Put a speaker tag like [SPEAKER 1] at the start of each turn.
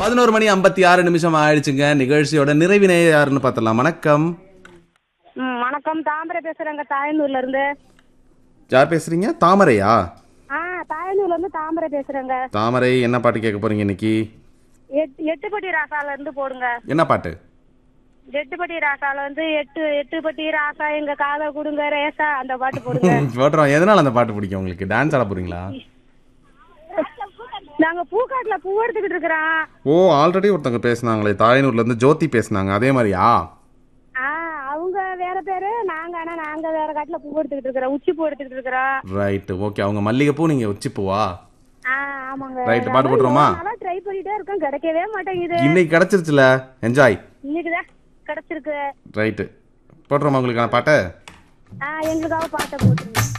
[SPEAKER 1] பதினோரு மணி ஐம்பத்தி ஆறு நிமிஷம் ஆயிடுச்சுங்க நிகழ்ச்சியோட நிறைவினை யாருன்னு பார்த்தலாம் வணக்கம்
[SPEAKER 2] ம் வணக்கம் தாமரை பேசுறேங்க தாயனூர்ல இருந்து
[SPEAKER 1] யார் பேசுறீங்க தாமரையா
[SPEAKER 2] ஆ தாயனூர்ல இருந்து தாமரை பேசுறேங்க
[SPEAKER 1] தாமரை என்ன பாட்டு கேட்க போறீங்க இன்னைக்கு
[SPEAKER 2] எட் எட்டுப்பட்டி ராசால இருந்து போடுங்க
[SPEAKER 1] என்ன பாட்டு
[SPEAKER 2] எட்டுப்பட்டி ராசால வந்து எட்டு எட்டுப்பட்டி ராசா எங்க காதை கொடுங்க ரேசா அந்த பாட்டு போடுங்க
[SPEAKER 1] போட்டுறோம் எதனால அந்த பாட்டு பிடிக்கும் உங்களுக்கு டான்ஸ் ஆட போறீங்களா
[SPEAKER 2] நாங்க பூக்காட்டுல பூ எடுத்துக்கிட்டு இருக்கிறோம்
[SPEAKER 1] ஓ ஆல்ரெடி ஒருத்தவங்க பேசுனாங்களே தாயனூர்ல இருந்து ஜோதி பேசுனாங்க அதே மாதிரியா
[SPEAKER 2] ஆ அவங்க வேற பேரு நாங்க ஆனா நாங்க வேற காட்டுல பூ எடுத்துக்கிட்டு இருக்கிறோம் உச்சி பூ எடுத்துக்கிட்டு இருக்கிறோம்
[SPEAKER 1] ரைட் ஓகே அவங்க மல்லிகைப்பூ நீங்க வச்சுப்பூவா
[SPEAKER 2] ஆ ஆமாங்க
[SPEAKER 1] Right, பாட்டு போட்டுருவோமா?
[SPEAKER 2] நல்லா ட்ரை பண்ணிட்டே இருக்கோம் கிடைக்கவே மாட்டேங்குது
[SPEAKER 1] இன்னைக்கு கிடைச்சிருச்சுல என்ஜாய்
[SPEAKER 2] இன்னைக்குதான் கிடைச்சிருக்கு
[SPEAKER 1] ரைட்டு போட்டுருமா உங்களுக்கான பாட்டை
[SPEAKER 2] ஆ எங்களுக்காக பாட்டை போட்டுருங்க